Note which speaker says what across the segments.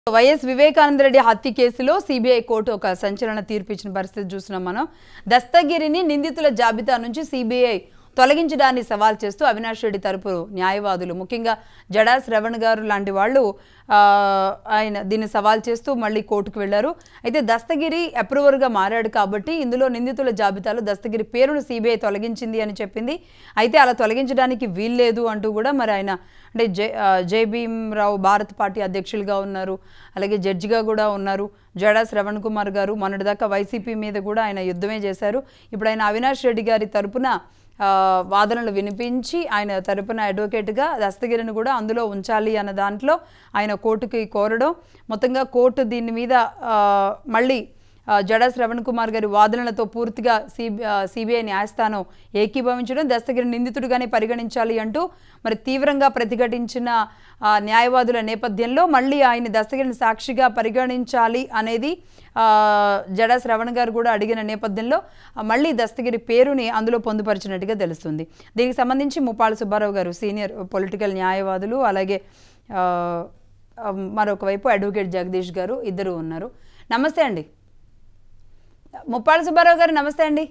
Speaker 1: YS Vivekananda Reddy హత్య కేసులో CBI court ఒక సంచలన తీర్పు ఇచ్చిన పరిస్థితి చూస్తున్నాం మనం దస్తగిరిని నిందితుల జాబితా నుంచి సిబిఐ తొలగించడాన్ని సవాల్ చేస్తూ అవినాష్ రెడ్డి తరపు న్యాయవాదులు ముఖ్యంగా జడా శ్రవణ్ గారు లాంటి వాళ్ళు ఆ, ఆయన దీన్ని సవాల్ చేస్తూ మళ్ళీ కోర్టుకు వెళ్లారు అయితే దస్తగిరి అప్రూవర్గా మారాడు కాబట్టి ఇందులో నిందితుల జాబితాలో దస్తగిరి పేరును సిబిఐ తొలగించింది అని చెప్పింది అయితే అలా తొలగించడానికి వీల్లేదు అంటూ కూడా మరి ఆయన అంటే జై ఆ, జై భీమ్రావు భారత్ పార్టీ అధ్యక్షులుగా ఉన్నారు అలాగే జడ్జిగా కూడా ఉన్నారు జడా శ్రవణ్ కుమార్ గారు మొన్నటిదాకా వైసీపీ మీద కూడా ఆయన యుద్ధమే చేశారు ఇప్పుడు ఆయన అవినాష్ రెడ్డి గారి తరపున ఆ, వాదనలు వినిపించి ఆయన తరపున అడ్వకేట్గా దస్తగిరిని కూడా అందులో ఉంచాలి అన్న దాంట్లో ఆయన కోర్టుకి కోరడం మొత్తంగా కోర్టు దీని మీద ఆ, మళ్ళీ ఆ, జడా శ్రవణ్ కుమార్ గారి వాదనలతో పూర్తిగా సిబి సిబిఐ న్యాయస్థానం ఏకీభవించడం దస్తగిరి నిందితుడిగానే పరిగణించాలి అంటూ మరి తీవ్రంగా ప్రతిఘటించిన ఆ, న్యాయవాదుల నేపథ్యంలో మళ్ళీ ఆయన దస్తగిరిని సాక్షిగా పరిగణించాలి అనేది ఆ, జడా శ్రవణ్ గారు కూడా అడిగిన నేపథ్యంలో ఆ, మళ్ళీ దస్తగిరి పేరుని అందులో పొందుపరిచినట్టుగా తెలుస్తుంది దీనికి సంబంధించి ముప్పాళ్ళ సుబ్బారావు గారు సీనియర్ పొలిటికల్ న్యాయవాదులు అలాగే ఆ, ఆ, మరొక వైపు అడ్వకేట్ జగదీష్ గారు ఇద్దరు ఉన్నారు నమస్తే అండి ముప్పాళ్ళ సుబ్బారావు గారు నమస్తే అండి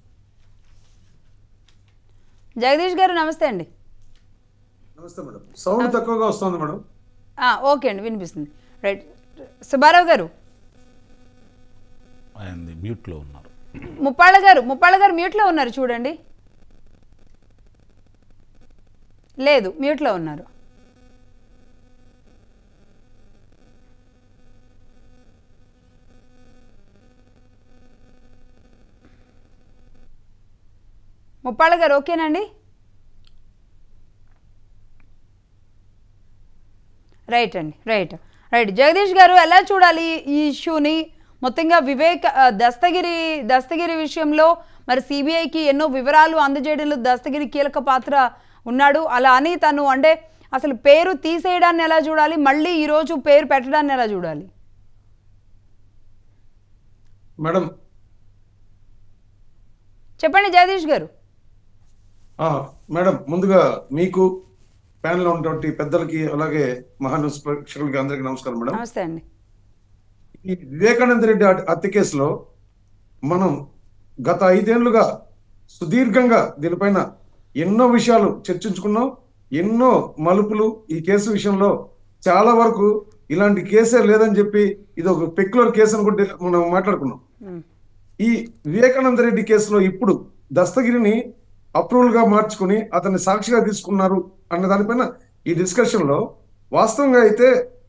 Speaker 1: జగదీష్ గారు నమస్తే అండి
Speaker 2: నమస్తే మేడం సౌండ్ తక్కువగా వస్తుంది మేడం
Speaker 1: ఆ, ఓకే అండి వినిపిస్తుంది రైట్ సుబ్బారావు గారు
Speaker 3: ఆయనది మ్యూట్లో ఉన్నారు
Speaker 1: ముప్పాళ్ళ గారు ముప్పాళ్ళ గారు మ్యూట్లో ఉన్నారు చూడండి లేదు మ్యూట్లో ఉన్నారు ముప్పాళ్ళ గారు ఓకేనండి రైట్ అండి రైట్ రైట్ జగదీష్ గారు ఎలా చూడాలి ఈ ఇష్యూని మొత్తంగా వివేక్ ఆ, దస్తగిరి దస్తగిరి విషయంలో మరి సిబిఐకి ఎన్నో వివరాలు అందజేయడంలో దస్తగిరి కీలక పాత్ర ఉన్నాడు అలా అని తను అంటే అసలు పేరు తీసేయడాన్ని ఎలా చూడాలి మళ్ళీ ఈరోజు పేరు పెట్టడాన్ని ఎలా చూడాలి
Speaker 2: మేడం
Speaker 1: చెప్పండి జగదీష్ గారు
Speaker 2: ఆ, మేడం ముందుగా మీకు ప్యానల్ ఉన్నటువంటి పెద్దలకి అలాగే మహాన్యూస్ ప్రేక్షకులకి అందరికీ నమస్కారం మేడం
Speaker 1: నమస్తే అండి
Speaker 2: ఈ వివేకానంద రెడ్డి హత్య- హత్య కేసులో మనం గత ఐదేళ్లుగా సుదీర్ఘంగా దీనిపైన ఎన్నో విషయాలు చర్చించుకున్నాం ఎన్నో మలుపులు ఈ కేసు విషయంలో చాలా వరకు ఇలాంటి కేసే లేదని చెప్పి ఇది ఒక పెక్యులర్ కేసు అనుకుంటే మనం మాట్లాడుకున్నాం
Speaker 1: ఉమ్,
Speaker 2: ఈ వివేకానంద రెడ్డి కేసులో ఇప్పుడు దస్తగిరిని అప్రూవల్ గా మార్చుకుని అతన్ని సాక్షిగా తీసుకున్నారు అన్న దానిపైన ఈ డిస్కషన్ లో వాస్తవంగా అయితే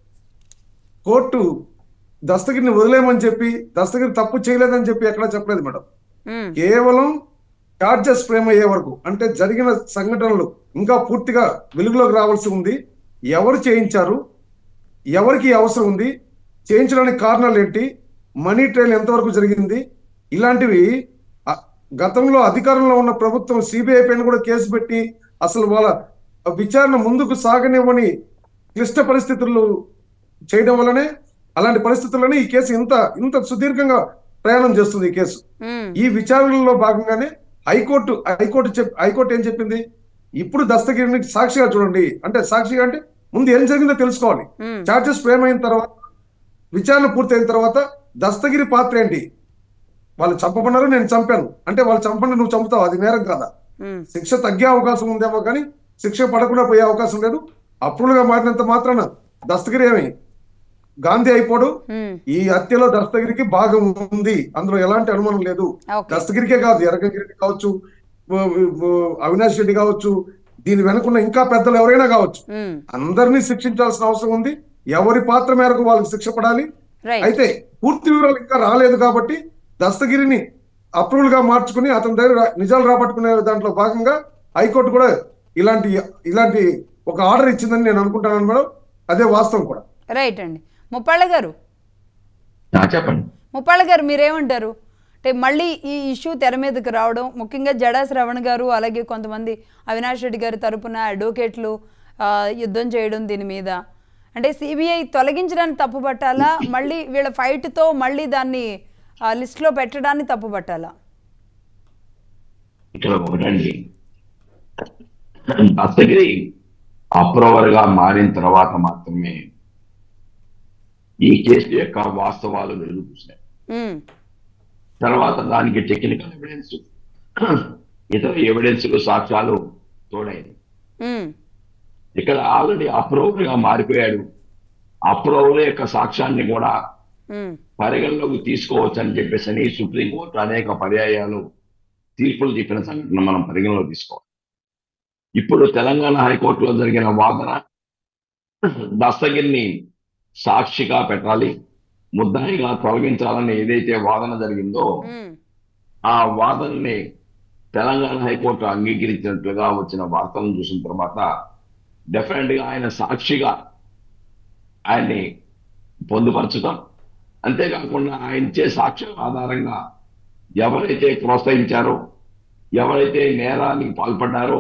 Speaker 2: కోర్టు దస్తగిరిని వదిలేయమని చెప్పి దస్తగిరి తప్పు చేయలేదని చెప్పి ఎక్కడా చెప్పలేదు మేడం
Speaker 1: ఉమ్,
Speaker 2: కేవలం చార్జెస్ ఫ్రేమ్ అయ్యే వరకు అంటే జరిగిన సంఘటనలు ఇంకా పూర్తిగా వెలుగులోకి రావాల్సి ఉంది ఎవరు చేయించారు ఎవరికి ఈ అవసరం ఉంది చేయించడానికి కారణాలు ఏంటి మనీ ట్రయల్ ఎంతవరకు జరిగింది ఇలాంటివి అ- గతంలో అధికారంలో ఉన్న ప్రభుత్వం సిబిఐ పైన కూడా కేసు పెట్టి అసలు వాళ్ళ విచారణ ముందుకు సాగనివ్వని క్లిష్ట పరిస్థితులు చేయడం వల్లనే అలాంటి పరిస్థితుల్లోనే ఈ కేసు ఇంత ఇంత సుదీర్ఘంగా ప్రయాణం చేస్తుంది ఈ కేసు
Speaker 1: ఉమ్,
Speaker 2: ఈ విచారణలో భాగంగానే హైకోర్టు హైకోర్టు చెప్ హైకోర్టు ఏం చెప్పింది ఇప్పుడు దస్తగిరిని సాక్షిగా చూడండి అంటే సాక్షిగా అంటే ముందు ఏం జరిగిందో తెలుసుకోవాలి
Speaker 1: ఉమ్,
Speaker 2: చార్జెస్ ఫ్రేమ్ అయిన తర్వాత విచారణ పూర్తయిన తర్వాత దస్తగిరి పాత్ర ఏంటి వాళ్ళు చంపమన్నారు నేను చంపాను అంటే వాళ్ళు చంపండి నువ్వు చంపుతావు అది నేరం కాదా
Speaker 1: ఉమ్,
Speaker 2: శిక్ష తగ్గే అవకాశం ఉందేమో కానీ శిక్ష పడకుండా పోయే అవకాశం లేదు అప్రూవల్గా మారినంత మాత్రాన దస్తగిరి ఏమి గాంధీ అయిపోడు
Speaker 1: ఉమ్,
Speaker 2: ఈ హత్యలో దస్తగిరికి భాగం ఉంది అందులో ఎలాంటి అనుమానం లేదు
Speaker 1: ఓకే
Speaker 2: దస్తగిరికే కాదు ఎర్రగంగిరెడ్డి కావచ్చు ఉ- ఉ- అవినాష్ రెడ్డి కావచ్చు దీని వెనుకున్న ఇంకా పెద్దలు ఎవరైనా కావచ్చు
Speaker 1: ఉమ్,
Speaker 2: అందరినీ శిక్షించాల్సిన అవసరం ఉంది ఎవరి పాత్ర మేరకు వాళ్ళకి శిక్ష పడాలి
Speaker 1: రైట్
Speaker 2: అయితే పూర్తి వివరాలు ఇంకా రాలేదు కాబట్టి దస్తగిరిని అప్రూవల్ గా మార్చుకుని అతని దగ్గర రా- నిజాలు రాబట్టుకునే దాంట్లో భాగంగా హైకోర్టు కూడా ఇలాంటి ఇలాంటి ఒక ఆర్డర్ ఇచ్చిందని నేను అనుకుంటాను మేడం అదే వాస్తవం కూడా
Speaker 1: రైట్ అండి ముప్పాళ్ళ గారు
Speaker 4: ఆ, చెప్పండి
Speaker 1: ముప్పాళ్ళ గారు మీరేమంటారు అంటే మళ్ళీ ఈ ఇష్యూ తెర మీదకి రావడం ముఖ్యంగా జడా శ్రవణ్ గారు అలాగే కొంతమంది అవినాష్ రెడ్డి గారి తరపున అడ్వకేట్లు ఆ, యుద్ధం చేయడం దీని మీద అంటే సిబిఐ తొలగించడానికి తప్పు పట్టాలా మళ్ళీ వీళ్ళ ఫైట్తో మళ్ళీ దాన్ని ఆ, లిస్ట్లో పెట్టడాన్ని తప్పు పట్టాలా
Speaker 4: ఇక్కడ ఒకటండి దస్తగిరి అప్రూవర్ గా మారిన తర్వాత మాత్రమే ఈ కేసు యొక్క వాస్తవాలు వెలుగు చూసినాయి
Speaker 1: ఉమ్,
Speaker 4: తర్వాత దానికి టెక్నికల్ ఎవిడెన్స్ ఇతర ఎవిడెన్స్ సాక్ష్యాలు తోడైంది
Speaker 1: ఉమ్,
Speaker 4: ఇక్కడ ఆల్రెడీ అప్రూవల్ గా మారిపోయాడు అప్రూవల్ యొక్క సాక్ష్యాన్ని కూడా
Speaker 1: ఉమ్,
Speaker 4: పరిగణలోకి తీసుకోవచ్చు అని చెప్పేసి అని సుప్రీంకోర్టు అనేక పర్యాయాలు తీర్పులు చెప్పిన సంఘటన మనం పరిగణలోకి తీసుకోవాలి ఇప్పుడు తెలంగాణ హైకోర్టులో జరిగిన వాదన దస్తగిరిని సాక్షిగా పెట్టాలి ముద్దాయిగా తొలగించాలని ఏదైతే వాదన జరిగిందో
Speaker 1: ఉమ్,
Speaker 4: ఆ వాదనని తెలంగాణ హైకోర్టు అంగీకరించినట్లుగా వచ్చిన వార్తలను చూసిన తర్వాత డెఫినెట్ గా ఆయన సాక్షిగా ఆయన్ని పొందుపరచడం అంతేకాకుండా ఆయన ఇచ్చే సాక్ష్యం ఆధారంగా ఎవరైతే ప్రోత్సహించారో ఎవరైతే నేరానికి పాల్పడ్డారో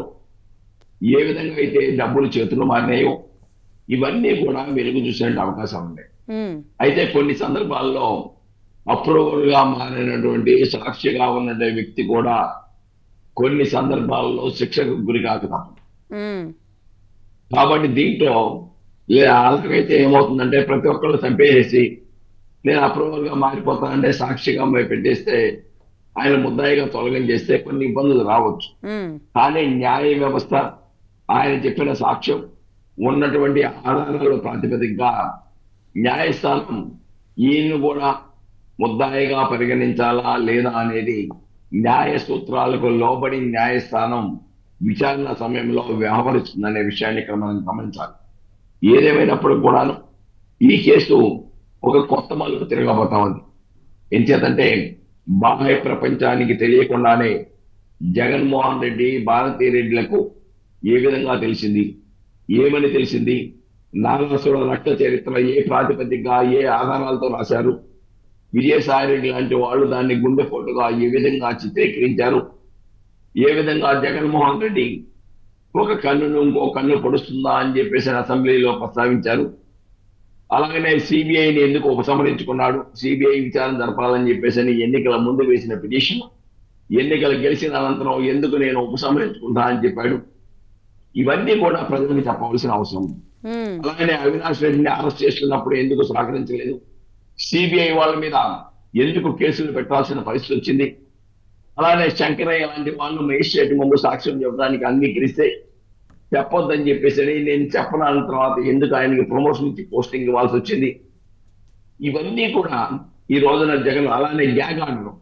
Speaker 4: ఏ విధంగా అయితే డబ్బులు చేతులు మారినాయో ఇవన్నీ కూడా వెలుగు చూసే అవకాశం ఉంది
Speaker 1: ఉమ్,
Speaker 4: అయితే కొన్ని సందర్భాల్లో అప్రూవల్ గా మారినటువంటి సాక్షిగా ఉన్న వ్యక్తి కూడా కొన్ని సందర్భాల్లో శిక్షకు గురి కాక తప్పదు.
Speaker 1: ఉమ్,
Speaker 4: కాబట్టి దీంట్లో అలాగైతే ఏమవుతుందంటే ప్రతి ఒక్కళ్ళు చంపేసి నేను అప్రూవల్ గా మారిపోతానంటే సాక్షిగా పోయి పెట్టేస్తే ఆయన ముద్దాయిగా తొలగం చేస్తే కొన్ని ఇబ్బందులు రావచ్చు
Speaker 1: ఉమ్,
Speaker 4: కానీ న్యాయ వ్యవస్థ ఆయన చెప్పిన సాక్ష్యం ఉన్నటువంటి ఆధారాల ప్రాతిపదికగా న్యాయస్థానం ఈయన్ని కూడా ముద్దాయిగా పరిగణించాలా లేదా అనేది న్యాయ సూత్రాలకు లోబడి న్యాయస్థానం విచారణ సమయంలో వ్యవహరిస్తుందనే విషయాన్ని ఇక్కడ మనం గమనించాలి ఏదేమైనప్పుడు కూడాను ఈ కేసు ఒక కొత్త మలుపు తిరగబోతా ఉంది ఎంచేతంటే బాహ్య ప్రపంచానికి తెలియకుండానే జగన్మోహన్ రెడ్డి భారతీ రెడ్డిలకు ఏ విధంగా తెలిసింది ఏమని తెలిసింది నారాసుర రక్త చరిత్ర ఏ ప్రాతిపదికగా ఏ ఆధారాలతో రాశారు విజయసాయి రెడ్డి లాంటి వాళ్ళు దాన్ని గుండెపోటుగా ఏ విధంగా చిత్రీకరించారు ఏ విధంగా జగన్మోహన్ రెడ్డి ఒక కన్నును ఇంకో కన్ను పొడుస్తుందా అని చెప్పేసి అసెంబ్లీలో ప్రస్తావించారు అలాగనే సిబిఐని ఎందుకు ఉపసంహరించుకున్నాడు సిబిఐ విచారణ జరపాలని చెప్పేసి ఎన్నికల ముందు వేసిన పిటిషన్ ఎన్నికలు గెలిచిన అనంతరం ఎందుకు నేను ఉపసంహరించుకుంటా అని చెప్పాడు ఇవన్నీ కూడా ప్రజలకు చెప్పవలసిన అవసరం ఉంది
Speaker 1: ఉమ్,
Speaker 4: అలాగనే అవినాష్ రెడ్డిని అరెస్ట్ చేస్తున్నప్పుడు ఎందుకు సహకరించలేదు సిబిఐ వాళ్ళ మీద ఎందుకు కేసులు పెట్టాల్సిన పరిస్థితి వచ్చింది అలానే శంకరయ్య లాంటి వాళ్ళు మేజిస్ట్రేట్ ముందు సాక్ష్యం చెప్పడానికి అంగీకరిస్తే చెప్పొద్దని చెప్పేసి నేను చెప్పనన్న తర్వాత ఎందుకు ఆయనకి ప్రమోషన్ ఇచ్చి పోస్టింగ్ ఇవ్వాల్సి వచ్చింది ఇవన్నీ కూడా ఈ రోజున జగన్ అలానే గ్యాగ్ ఆర్డర్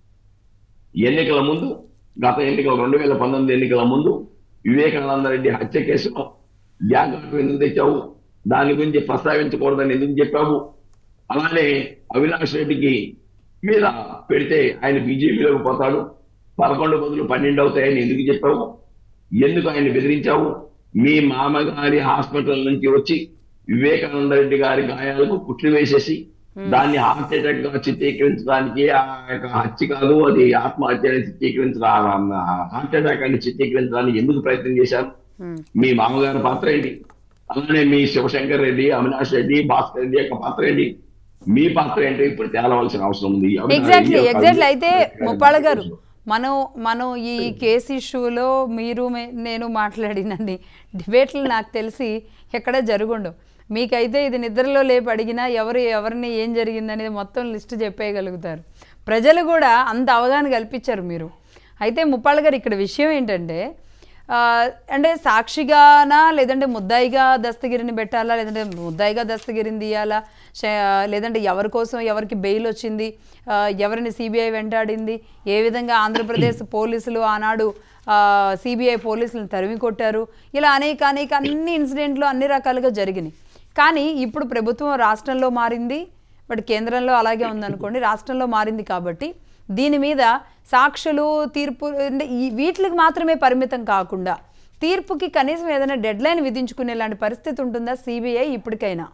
Speaker 4: ఎన్నికల ముందు గత ఎన్నికల రెండు వేల పంతొమ్మిది ఎన్నికల ముందు వివేకానంద రెడ్డి హత్య కేసులో గ్యాగ్ ఆర్డర్ ఎందుకు తెచ్చావు దాని గురించి ప్రస్తావించకూడదని ఎందుకు చెప్పావు అలానే అవినాష్ రెడ్డికి మీద పెడితే ఆయన బీజేపీలోకి పోతాడు పదకొండు బదులు పన్నెండు అవుతాయని ఎందుకు చెప్పావు ఎందుకు ఆయన బెదిరించావు మీ మామగారి హాస్పిటల్ నుంచి వచ్చి వివేకానంద రెడ్డి గారి గాయాలకు కుట్లు వేసేసి దాన్ని హార్ట్ అటాక్ గా చిత్రీకరించడానికి ఆ యొక్క హత్య కాదు అది ఆత్మహత్య అని చిత్రీకరించడానికి హార్ట్ అటాక్ అని చిత్రీకరించడానికి ఎందుకు ప్రయత్నం చేశారు
Speaker 1: ఉమ్,
Speaker 4: మీ మామగారి పాత్ర ఏంటి అలానే మీ శివశంకర్ రెడ్డి అవినాష్ రెడ్డి భాస్కర్ రెడ్డి యొక్క పాత్ర ఏంటి మీ పాత్ర ఏంటి ఇప్పుడు తేలవలసిన అవసరం ఉంది అవినాష్
Speaker 1: ఎగ్జాక్ట్లీ
Speaker 4: రెడ్డి యొక్క
Speaker 1: ఎగ్జాక్ట్లీ అయితే
Speaker 4: అభిప్రాయం
Speaker 1: ముప్పాళ్ళ గారు
Speaker 4: తెలుసు.
Speaker 1: మనం మనం ఈ కేసు ఇష్యూలో మీరు మే- నేను మాట్లాడినన్ని డిబేట్లు నాకు తెలిసి ఎక్కడ జరుగుండవు మీకైతే ఇది నిద్రలో లేపి అడిగినా ఎవరు ఎవరిని ఏం జరిగిందనేది మొత్తం లిస్ట్ చెప్పేయగలుగుతారు ప్రజలు కూడా అంత అవగాహన కల్పించారు మీరు అయితే ముప్పాళ్ళ గారు ఇక్కడ విషయం ఏంటంటే ఆ, అంటే సాక్షిగానా లేదంటే ముద్దాయిగా దస్తగిరిని పెట్టాలా లేదంటే ముద్దాయిగా దస్తగిరిని తీయాలా శ- లేదంటే ఎవరి కోసం ఎవరికి బెయిల్ వచ్చింది ఆ, ఎవరిని సిబిఐ వెంటాడింది ఏ విధంగా ఆంధ్రప్రదేశ్ పోలీసులు ఆనాడు సిబిఐ పోలీసులను తరిమి కొట్టారు ఇలా అనేక అనేక అన్ని ఇన్సిడెంట్లు అన్ని రకాలుగా జరిగినాయి కానీ ఇప్పుడు ప్రభుత్వం రాష్ట్రంలో మారింది బట్ కేంద్రంలో అలాగే ఉందనుకోండి రాష్ట్రంలో మారింది కాబట్టి దీని మీద సాక్షులు తీర్పు అంటే ఈ వీటికి మాత్రమే పరిమితం కాకుండా తీర్పుకి కనీసం ఏదైనా డెడ్ లైన్ విధించుకునే లాంటి పరిస్థితి ఉంటుందా సిబిఐ ఇప్పటికైనా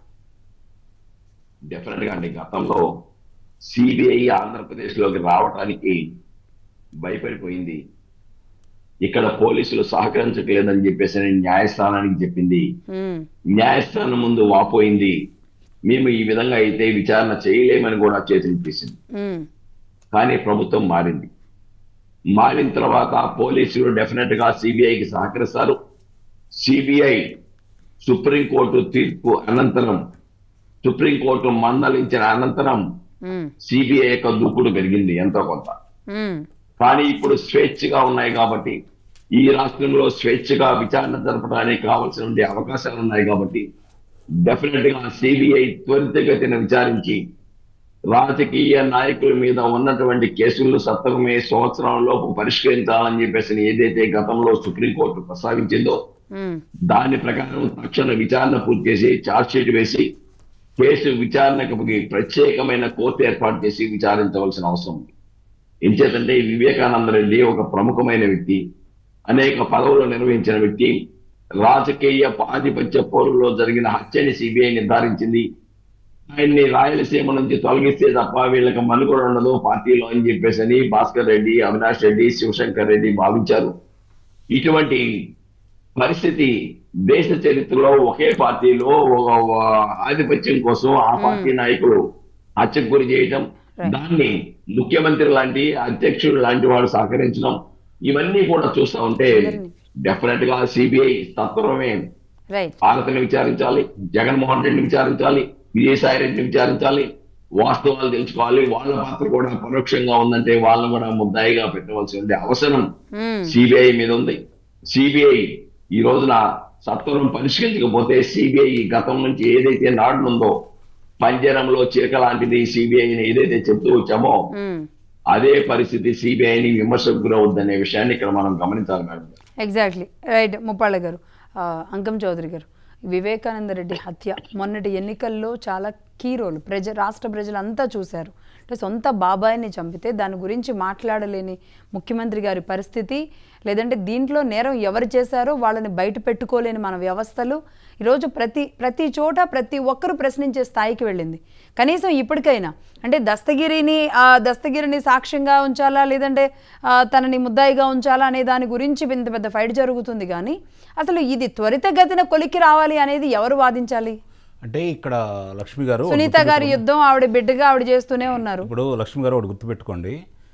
Speaker 4: డెఫినెట్ గా అండి గతంలో సిబిఐ ఆంధ్రప్రదేశ్ లోకి రావడానికి భయపడిపోయింది ఇక్కడ పోలీసులు సహకరించట్లేదని చెప్పేసి నేను న్యాయస్థానానికి చెప్పింది
Speaker 1: ఉమ్,
Speaker 4: న్యాయస్థానం ముందు వాపోయింది మేము ఈ విధంగా అయితే విచారణ చేయలేమని కూడా చేతులు తీసింది
Speaker 1: ఉమ్,
Speaker 4: కానీ ప్రభుత్వం మారింది మారిన తర్వాత పోలీసులు డెఫినెట్ గా సిబిఐకి సహకరిస్తారు సిబిఐ సుప్రీంకోర్టు తీర్పు అనంతరం సుప్రీంకోర్టు మందలించిన అనంతరం
Speaker 1: ఉమ్,
Speaker 4: సిబిఐ యొక్క దూకుడు పెరిగింది ఎంతో కొంత
Speaker 1: ఉమ్,
Speaker 4: కానీ ఇప్పుడు స్వేచ్ఛగా ఉన్నాయి కాబట్టి ఈ రాష్ట్రంలో స్వేచ్ఛగా విచారణ జరపడానికి కావాల్సిన అవకాశాలు ఉన్నాయి కాబట్టి డెఫినెట్ గా సిబిఐ త్వరితగతిన విచారించి రాజకీయ నాయకుల మీద ఉన్నటువంటి కేసులను సత్తమే సంవత్సరంలోపు పరిష్కరించాలని చెప్పేసి ఏదైతే గతంలో సుప్రీంకోర్టు ప్రస్తావించిందో
Speaker 1: ఉమ్,
Speaker 4: దాని ప్రకారం తక్షణ విచారణ పూర్తి చేసి ఛార్జ్ షీట్ వేసి కేసు విచారణకు ప్రత్యేకమైన కోర్టు ఏర్పాటు చేసి విచారించవలసిన అవసరం ఉంది ఎంచేతంటే ఈ వివేకానంద రెడ్డి ఒక ప్రముఖమైన వ్యక్తి అనేక పదవులు నిర్వహించిన వ్యక్తి రాజకీయ ఆధిపత్య పోరులో జరిగిన హత్యని సిబిఐ నిర్ధారించింది ఆయన్ని రాయలసీమ నుంచి తొలగిస్తే తప్ప వీళ్ళకి మనుగడ ఉండదు పార్టీలో అని చెప్పేసి అని భాస్కర్ రెడ్డి అవినాష్ రెడ్డి శివశంకర్ రెడ్డి భావించారు ఇటువంటి పరిస్థితి దేశ చరిత్రలో ఒకే పార్టీలో ఒక ఒక ఆధిపత్యం కోసం ఆ పార్టీ నాయకులు హత్యకు గురి చేయటం
Speaker 1: Right.
Speaker 4: దాన్ని ముఖ్యమంత్రి లాంటి అధ్యక్షుడు లాంటి వాడు సహకరించడం ఇవన్నీ కూడా చూస్తా ఉంటే
Speaker 1: అందరినీ.
Speaker 4: డెఫినెట్ గా సిబిఐ తత్వమే
Speaker 1: రైట్
Speaker 4: భారత్ని విచారించాలి జగన్మోహన్ రెడ్డిని విచారించాలి విజయసాయి రెడ్డిని విచారించాలి వాస్తవాలు తెలుసుకోవాలి వాళ్ళ పాత్ర కూడా పరోక్షంగా ఉందంటే వాళ్ళని కూడా ముద్దాయిగా పెట్టవలసి అవసరం
Speaker 1: ఉమ్,
Speaker 4: సిబిఐ మీద ఉంది సిబిఐ ఈ రోజున సత్వరం పరిష్కరించకపోతే సిబిఐ గతం నుంచి ఏదైతే నాడునుందో పంజరంలో చిరక లాంటిది సిబిఐని ఏదైతే చెప్తూ వచ్చామో
Speaker 1: ఉమ్.
Speaker 4: అదే పరిస్థితి సిబిఐని విమర్శకు గురవుద్దనే విషయాన్ని ఇక్కడ మనం గమనించాలి మేడం
Speaker 1: ఎగ్జాక్ట్లీ రైట్ ముప్పాళ్ళ గారు ఆ, అంకం చౌదరి గారు వివేకానంద రెడ్డి హత్య మొన్నటి ఎన్నికల్లో చాలా కీ రోల్ ప్రజ రాష్ట్ర ప్రజలంతా చూశారు అంటే సొంత బాబాయిని చంపితే దాని గురించి మాట్లాడలేని ముఖ్యమంత్రి గారి పరిస్థితి లేదంటే దీంట్లో నేరం ఎవరు చేశారో వాళ్ళని బయట పెట్టుకోలేని మన వ్యవస్థలు ఈరోజు ప్రతి ప్రతి చోట ప్రతి ఒక్కరు ప్రశ్నించే స్థాయికి వెళ్ళింది కనీసం ఇప్పటికైనా అంటే దస్తగిరిని ఆ దస్తగిరిని సాక్ష్యంగా ఉంచాలా లేదంటే ఆ, తనని ముద్దాయిగా ఉంచాలా అనే దాని గురించి ఇంత పెద్ద ఫైట్ జరుగుతుంది కానీ అసలు ఇది త్వరితగతిన కొలిక్కి రావాలి అనేది ఎవరు వాదించాలి
Speaker 3: అంటే ఇక్కడ లక్ష్మి గారు ఒకటి
Speaker 1: సునీత గారి
Speaker 3: గుర్తుపెట్టుకోండి.
Speaker 1: యుద్ధం ఆవిడ బిడ్డగా ఆవిడ చేస్తూనే ఉన్నారు
Speaker 3: ఇప్పుడు లక్ష్మి గారు ఒకటి గుర్తుపెట్టుకోండి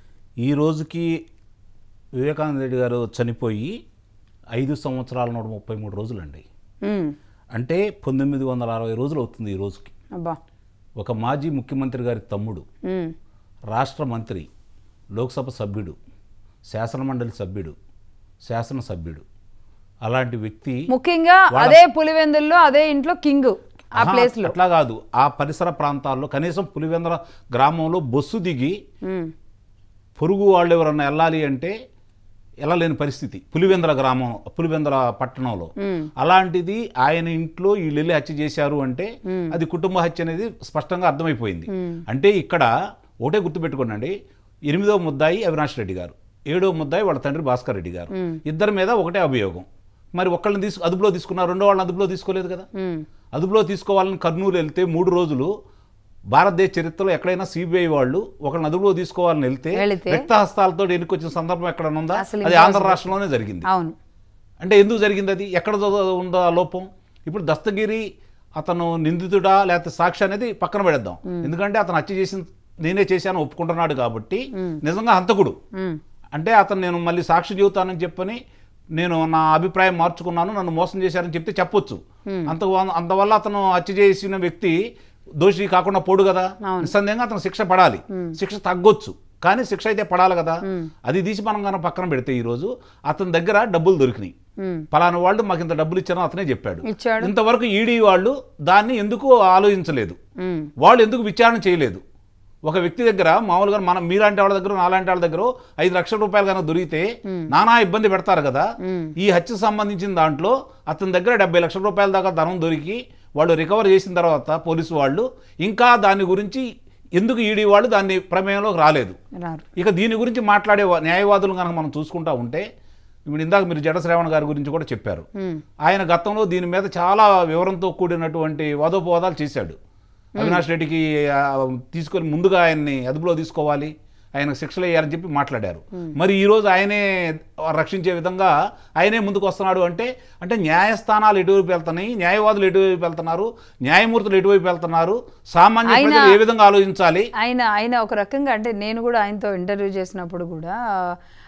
Speaker 3: ఈ రోజుకి వివేకానంద రెడ్డి గారు చనిపోయి ఐదు సంవత్సరాల నూట ముప్పై మూడు రోజులండి
Speaker 1: ఉమ్,
Speaker 3: అంటే పంతొమ్మిది వందల అరవై రోజులు అవుతుంది ఈ రోజుకి
Speaker 1: అబ్బా
Speaker 3: ఒక మాజీ ముఖ్యమంత్రి గారి తమ్ముడు
Speaker 1: ఉమ్,
Speaker 3: రాష్ట్ర మంత్రి లోక్సభ సభ్యుడు శాసనమండలి సభ్యుడు శాసనసభ్యుడు అలాంటి వ్యక్తి
Speaker 1: ముఖ్యంగా
Speaker 3: వాళ్ళ-
Speaker 1: అదే పులివెందుల్లో అదే ఇంట్లో కింగ్ ఆ
Speaker 3: ఆహా,
Speaker 1: ప్లేస్ లో
Speaker 3: అట్లా కాదు ఆ పరిసర ప్రాంతాల్లో కనీసం పులివెందర గ్రామంలో బస్సు దిగి
Speaker 1: ఉమ్,
Speaker 3: పొరుగు వాళ్ళు ఎవరన్నా వెళ్ళాలి అంటే వెళ్ళలేని పరిస్థితి పులివెందల గ్రామం పులివెందల పట్టణంలో
Speaker 1: ఉమ్,
Speaker 3: అలాంటిది ఆయన ఇంట్లో వీళ్ళు వెళ్ళి హత్య చేశారు అంటే అది కుటుంబ హత్య అనేది స్పష్టంగా అర్థమైపోయింది అంటే ఇక్కడ ఒకటే గుర్తుపెట్టుకోండి ఎనిమిదో ముద్దాయి అవినాష్ రెడ్డి గారు ఏడో ముద్దాయి వాళ్ళ తండ్రి భాస్కర్ రెడ్డి గారు ఇద్దరి మీద ఒకటే అభియోగం మరి ఒకళ్ళని తీసు అదుపులో తీసుకున్నారు రెండో వాళ్ళని అదుపులో తీసుకోలేదు కదా
Speaker 1: ఉమ్,
Speaker 3: అదుపులో తీసుకోవాలని కర్నూలు వెళ్తే మూడు రోజులు భారతదేశ చరిత్రలో ఎక్కడైనా సిబిఐ వాళ్ళు ఒకళ్ళని అదుపులో తీసుకోవాలని వెళ్తే
Speaker 1: వెళితే?
Speaker 3: రక్తహస్తాలతో ఎన్నికొచ్చిన సందర్భం ఎక్కడ ఉందా
Speaker 1: అసలు
Speaker 3: అది
Speaker 1: impossible.
Speaker 3: ఆంధ్ర రాష్ట్రంలోనే జరిగింది
Speaker 1: అవును
Speaker 3: అంటే ఎందుకు జరిగింది అది ఎక్కడ జ- ఉందో ఆ లోపం ఇప్పుడు దస్తగిరి అతను నిందితుడా లేకపోతే సాక్షి అనేది పక్కన పెడదాం ఎందుకంటే అతను హత్య చేసిన నేనే చేశాను ఒప్పుకుంటున్నాడు కాబట్టి నిజంగా హంతకుడు
Speaker 1: ఉమ్,
Speaker 3: అంటే అతను నేను మళ్ళీ సాక్షి చెబుతానని చెప్పని నేను నా అభిప్రాయం మార్చుకున్నాను నన్ను మోసం చేశారని చెప్తే చెప్పొచ్చు అంత అంతవల్ల అతను హత్య చేసిన వ్యక్తి దోషి కాకుండా పోడు కదా నిస్సందేహంగా అతను శిక్ష పడాలి శిక్ష తగ్గొచ్చు కానీ శిక్ష అయితే పడాలి కదా అది తీసి మనం కనుక పక్కన పెడితే ఈరోజు అతని దగ్గర డబ్బులు దొరికినాయి
Speaker 1: ఉమ్,
Speaker 3: పలానా వాళ్ళు మాకు ఇంత డబ్బులు ఇచ్చారని అతనే చెప్పాడు
Speaker 1: ఇచ్చాడు.
Speaker 3: ఇంతవరకు ఈడీ వాళ్ళు దాన్ని ఎందుకు ఆలోచించలేదు
Speaker 1: ఉమ్,
Speaker 3: వాళ్ళు ఎందుకు విచారణ చేయలేదు ఒక వ్యక్తి దగ్గర మామూలుగా మనం మీలాంటి వాళ్ళ దగ్గర నాలాంటి వాళ్ళ దగ్గర ఐదు లక్షల రూపాయలు కనుక దొరికితే నానా ఇబ్బంది పెడతారు కదా ఈ హత్యకు సంబంధించిన దాంట్లో అతని దగ్గర డెబ్బై లక్షల రూపాయల దాకా ధనం దొరికి వాళ్ళు రికవర్ చేసిన తర్వాత పోలీసు వాళ్ళు ఇంకా దాని గురించి ఎందుకు ఈడీ వాళ్ళు దాన్ని ప్రమేయంలోకి రాలేదు
Speaker 1: రారు
Speaker 3: ఇక దీని గురించి మాట్లాడే వా- న్యాయవాదులు కనుక మనం చూసుకుంటా ఉంటే ఇప్పుడు ఇందాక మీరు జడ శ్రావణ్ గారి గురించి కూడా చెప్పారు
Speaker 1: ఉమ్,
Speaker 3: ఆయన గతంలో దీని మీద చాలా వివరంతో కూడినటువంటి వాదోపవాదాలు చేశాడు అవినాష్ రెడ్డికి ఆ, తీసుకొని ముందుగా ఆయన్ని అదుపులో తీసుకోవాలి ఆయనకు శిక్షలు వేయాలని చెప్పి మాట్లాడారు మరి ఈరోజు ఆయనే రక్షించే విధంగా ఆయనే ముందుకు వస్తున్నాడు అంటే అంటే న్యాయస్థానాలు ఎటువైపు వెళ్తున్నాయి న్యాయవాదులు ఎటువైపు వెళ్తున్నారు న్యాయమూర్తులు ఎటువైపు వెళ్తున్నారు సామాన్య
Speaker 1: ఆయన-
Speaker 3: ప్రజలు ఏ విధంగా ఆలోచించాలి
Speaker 1: ఆయన ఆయన ఒక రకంగా అంటే నేను కూడా ఆయనతో ఇంటర్వ్యూ చేసినప్పుడు కూడా